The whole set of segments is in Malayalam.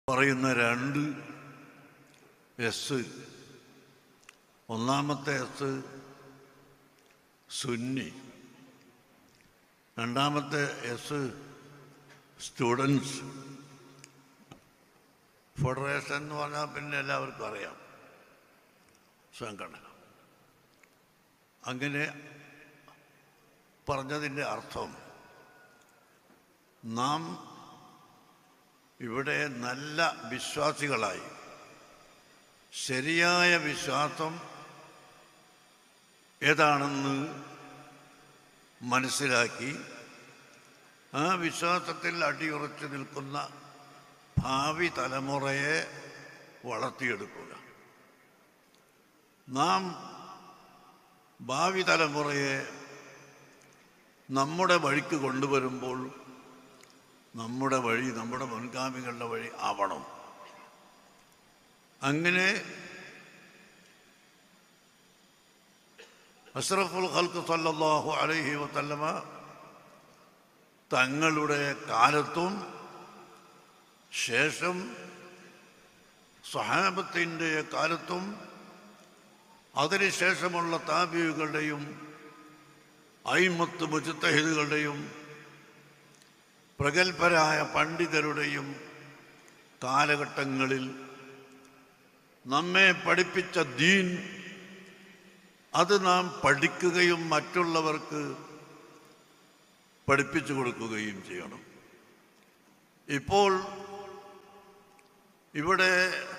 പറയുന്ന രണ്ട് എസ് ഒന്നാമത്തെ എസ് സുന്നി രണ്ടാമത്തെ എസ് സ്റ്റുഡൻസ് ഫെഡറേഷൻ എന്ന് പറഞ്ഞാൽ പിന്നെ എല്ലാവർക്കും അറിയാം സംഘടന അങ്ങനെ പറഞ്ഞതിൻ്റെ അർത്ഥം നാം ഇവിടെ നല്ല വിശ്വാസികളായി ശരിയായ വിശ്വാസം ഏതാണെന്ന് മനസ്സിലാക്കി ആ വിശ്വാസത്തിൽ അടിയുറച്ചു നിൽക്കുന്ന ഭാവി തലമുറയെ വളർത്തിയെടുക്കുക നാം ഭാവി തലമുറയെ നമ്മുടെ വഴിക്ക് കൊണ്ടുവരുമ്പോൾ നമ്മുടെ വഴി നമ്മുടെ മുൻഗാമികളുടെ വഴി ആവണം അങ്ങനെ അഷ്റഫുൽ ഖൽക്ക് സല്ലല്ലാഹു അലൈഹി വസല്ലമ തങ്ങളുടെ കാലത്തും ശേഷം സഹാബത്തിൻ്റെ കാലത്തും അതിനുശേഷമുള്ള താബിയുകളുടെയും ഐമത്ത് മുജത്തഹിദുകളുടെയും പ്രഗത്ഭരായ പണ്ഡിതരുടെയും കാലഘട്ടങ്ങളിൽ നമ്മെ പഠിപ്പിച്ച ദീൻ അത് നാം പഠിക്കുകയും മറ്റുള്ളവർക്ക് പഠിപ്പിച്ചു കൊടുക്കുകയും ചെയ്യണം ഇപ്പോൾ ഇവിടെ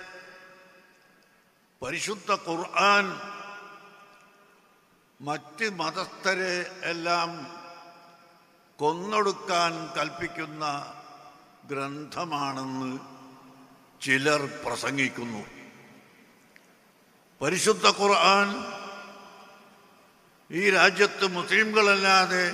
പരിശുദ്ധ ഖുർആൻ മറ്റ് മതസ്ഥരെ എല്ലാം കൊന്നൊടുക്കാൻ കൽപ്പിക്കുന്ന ഗ്രന്ഥമാണെന്ന് ചിലർ പ്രസംഗിക്കുന്നു പരിശുദ്ധ ഖുർആൻ ഈ രാജ്യത്ത് മുസ്ലിംകളല്ലാതെ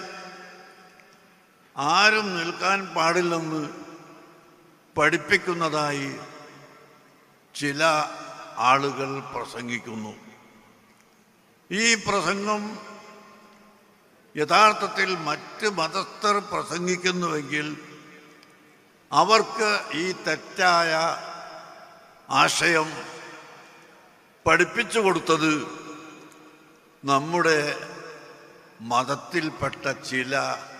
ആരും നിൽക്കാൻ പാടില്ലെന്ന് പഠിപ്പിക്കുന്നതായി ചില ആളുകൾ പ്രസംഗിക്കുന്നു ഈ പ്രസംഗം യഥാർത്ഥത്തിൽ മറ്റ് മതസ്ഥർ പ്രസംഗിക്കുന്നുവെങ്കിൽ അവർക്ക് ഈ തെറ്റായ ആശയം പഠിപ്പിച്ചു കൊടുത്തത് നമ്മുടെ മതത്തിൽപ്പെട്ട ചില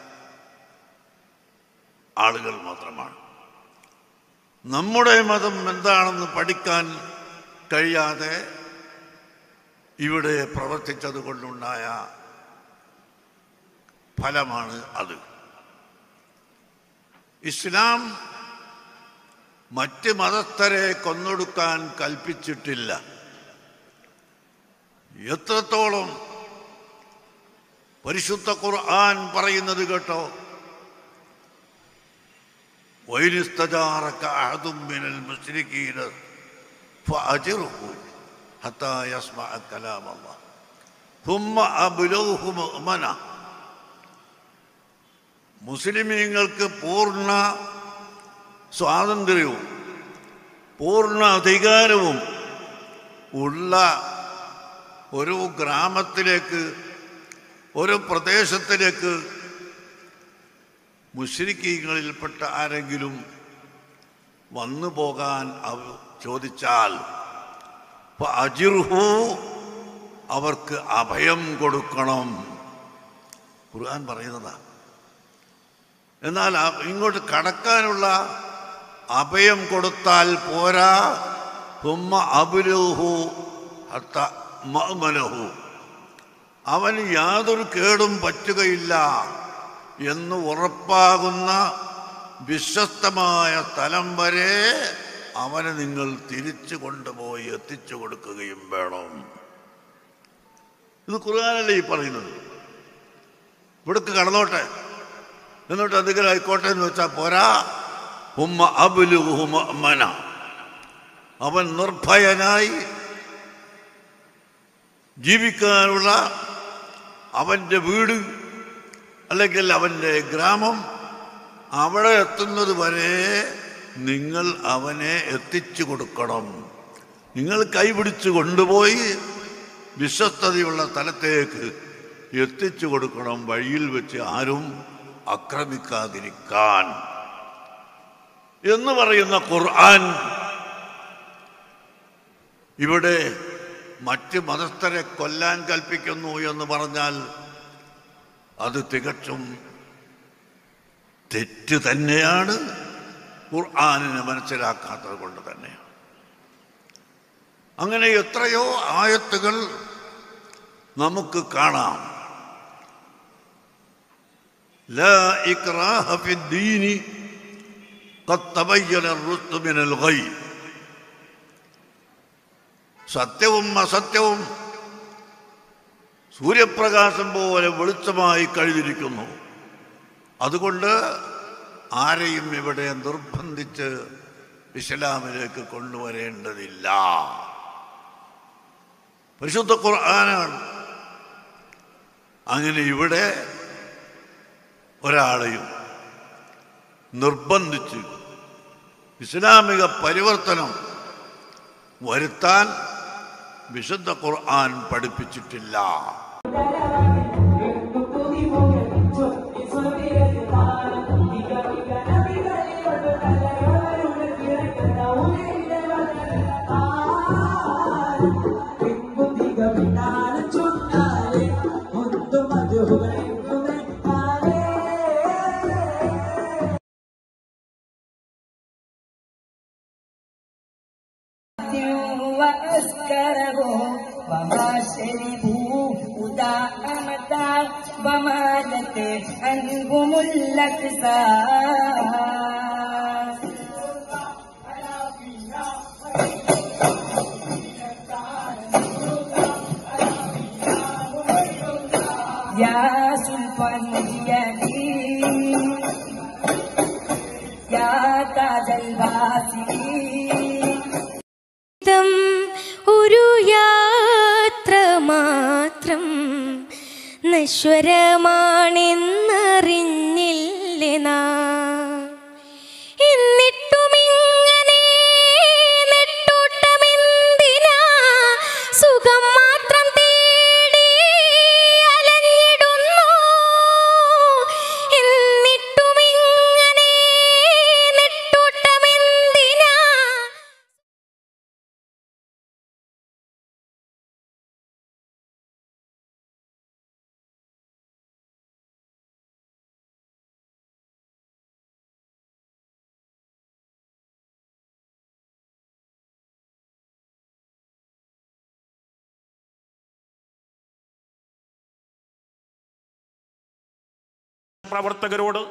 ആളുകൾ മാത്രമാണ് നമ്മുടെ മതം എന്താണെന്ന് പഠിക്കാൻ കഴിയാതെ ഇവിടെ പ്രവർത്തിച്ചത് കൊണ്ടുണ്ടായ ഫലമാണ് അത് ഇസ്ലാം മറ്റ് മതസ്ഥരെ കൊന്നൊടുക്കാൻ കൽപ്പിച്ചിട്ടില്ല എത്രത്തോളം പരിശുദ്ധ ഖുർആൻ പറയുന്നത് കേട്ടോ وإن أحد من المشركين فأجره حتى يسمع كلام الله ثم أبلغه مؤمنا മുസ്ലിമീങ്ങൾക്ക് പൂർണ്ണ സ്വാതന്ത്ര്യവും പൂർണ്ണ അധികാരവും ഉള്ള ഒരു ഗ്രാമത്തിലേക്ക് ഒരു പ്രദേശത്തിലേക്ക് മുസ്ലിക്കീങ്ങളിൽപ്പെട്ട ആരെങ്കിലും വന്നു പോകാൻ അവ ചോദിച്ചാൽ അജിർഹു അവർക്ക് അഭയം കൊടുക്കണം ഖുർആൻ പറയുന്നതാ എന്നാൽ അ- ഇങ്ങോട്ട് കടക്കാനുള്ള അഭയം കൊടുത്താൽ പോരാ തുമ്മ അബുലഹു ഹത്ത മഅ്മനഹു അവന് യാതൊരു കേടും പറ്റുകയില്ല എന്ന് ഉറപ്പാകുന്ന വിശ്വസ്തമായ സ്ഥലം വരെ അവനെ നിങ്ങൾ തിരിച്ചു കൊണ്ടുപോയി എത്തിച്ചു കൊടുക്കുകയും വേണം ഇത് ഖുർആാനല്ലേ ഈ പറയുന്നത് ഇവിടേക്ക് കടന്നോട്ടെ എന്നിട്ട് എന്തെങ്കിലും ആയിക്കോട്ടെ എന്ന് വെച്ചാൽ പോരാ ഉമ്മ അബുലുഹുമന അവൻ നിർഭയനായി ജീവിക്കാനുള്ള അവൻ്റെ വീട് അല്ലെങ്കിൽ അവൻ്റെ ഗ്രാമം അവിടെ എത്തുന്നത് വരെ നിങ്ങൾ അവനെ എത്തിച്ചു കൊടുക്കണം നിങ്ങൾ കൈപിടിച്ച് കൊണ്ടുപോയി വിശ്വസ്തതയുള്ള സ്ഥലത്തേക്ക് എത്തിച്ചു കൊടുക്കണം വഴിയിൽ വെച്ച് ആരും ആക്രമിക്കാതിരിക്കാൻ എന്ന് പറയുന്ന ഖുർആൻ ഇവിടെ മറ്റ് മതസ്ഥരെ കൊല്ലാൻ കൽപ്പിക്കുന്നു എന്ന് പറഞ്ഞാൽ അത് തികച്ചും തെറ്റ് തന്നെയാണ് ഖുർആാനിനെ മനസ്സിലാക്കാത്തത് കൊണ്ട് തന്നെയാണ് അങ്ങനെ എത്രയോ ആയത്തുകൾ നമുക്ക് കാണാം لا إكراه في الدين قد تبين الرشد من الغي സത്യവും അസത്യവും സൂര്യപ്രകാശം പോലെ വെളിച്ചമായി കഴിഞ്ഞിരിക്കുന്നു അതുകൊണ്ട് ആരെയും ഇവിടെ നിർബന്ധിച്ച് ഇസ്ലാമിലേക്ക് കൊണ്ടുവരേണ്ടതില്ല പരിശുദ്ധ ഖുർആനാണ് അങ്ങനെ ഇവിടെ ഒരാളെയും നിർബന്ധിച്ച് ഇസ്ലാമിക പരിവർത്തനം വരുത്താൻ വിശുദ്ധ ഖുർആൻ പഠിപ്പിച്ചിട്ടില്ല وأسكره وما شربوا مداءمة ومالت عنهم الأكسار يا سلطان اليمين يا تاج الباسلين ജീവിതം ഒരു യാത്ര മാത്രം നശ്വരമാണെന്നറിഞ്ഞില്ലേ നാം എന്നിട്ടുമിങ്ങനെ നെട്ടോട്ടമെന്തിനാ സുഖം മാത്രം തേടി അലഞ്ഞിടുന്നു എന്നിട്ടുമിങ്ങനെ നെട്ടോട്ടമെന്തിനാ പ്രവർത്തകരോട്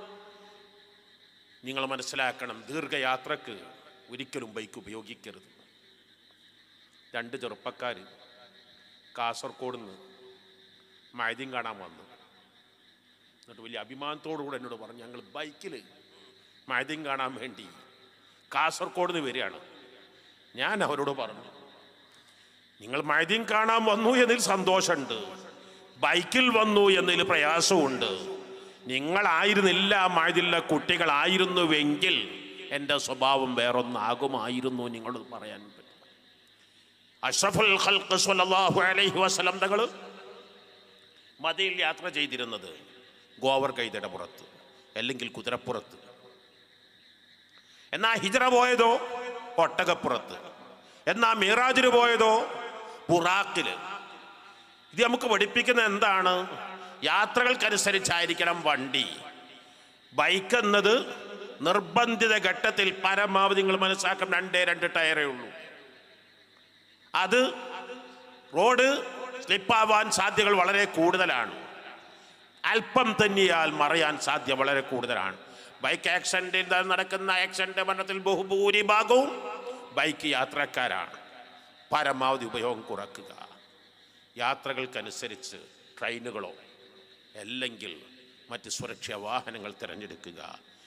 നിങ്ങൾ മനസ്സിലാക്കണം ദീർഘയാത്രക്ക് ഒരിക്കലും ബൈക്ക് ഉപയോഗിക്കരുത് രണ്ട് ചെറുപ്പക്കാർ കാസർഗോഡ് നിന്ന് മൈദ്യം കാണാൻ വന്നു എന്നിട്ട് വലിയ അഭിമാനത്തോടുകൂടെ എന്നോട് പറഞ്ഞു ഞങ്ങൾ ബൈക്കിൽ മൈദ്യം കാണാൻ വേണ്ടി കാസർഗോഡ് നിന്ന് വരികയാണ് ഞാൻ അവരോട് പറഞ്ഞു നിങ്ങൾ മൈദ്യം കാണാൻ വന്നു എന്നതിൽ സന്തോഷമുണ്ട് ബൈക്കിൽ വന്നു എന്നതിൽ പ്രയാസമുണ്ട് നിങ്ങളായിരുന്നില്ല മഴതില്ല കുട്ടികളായിരുന്നുവെങ്കിൽ എൻ്റെ സ്വഭാവം വേറൊന്നാകുമായിരുന്നു നിങ്ങളോട് പറയാൻ പറ്റും അഷ്റഫുൽ ഖൽഖ് സ്വല്ലല്ലാഹു അലൈഹി വസല്ലം തങ്ങൾ മദയിൽ യാത്ര ചെയ്തിരുന്നത് ഗോവർ കൈതയുടെ പുറത്ത് അല്ലെങ്കിൽ കുതിരപ്പുറത്ത് എന്നാ ഹിജറ പോയതോ ഒട്ടകപ്പുറത്ത് എന്നാ മീറാജിന് പോയതോ പുറാക്കില് ഇത് നമുക്ക് പഠിപ്പിക്കുന്ന എന്താണ് യാത്രകൾക്കനുസരിച്ചായിരിക്കണം വണ്ടി ബൈക്ക് എന്നത് നിർബന്ധിത ഘട്ടത്തിൽ പരമാവധി നിങ്ങൾ മനസ്സിലാക്കണം രണ്ടേ രണ്ട് ടയറേ ഉള്ളൂ അത് റോഡ് സ്ലിപ്പാവാൻ സാധ്യതകൾ വളരെ കൂടുതലാണ് അല്പം തന്നിയാൽ മറയാൻ സാധ്യത വളരെ കൂടുതലാണ് ബൈക്ക് ആക്സിഡന്റിൽ നടക്കുന്ന ആക്സിഡന്റ് മരണത്തിൽ ബഹുഭൂരിഭാഗവും ബൈക്ക് യാത്രക്കാരാണ് പരമാവധി ഉപയോഗം കുറക്കുക യാത്രകൾക്കനുസരിച്ച് ട്രെയിനുകളോ അല്ലെങ്കിൽ മറ്റ് സുരക്ഷാ വാഹനങ്ങൾ തിരഞ്ഞെടുക്കുക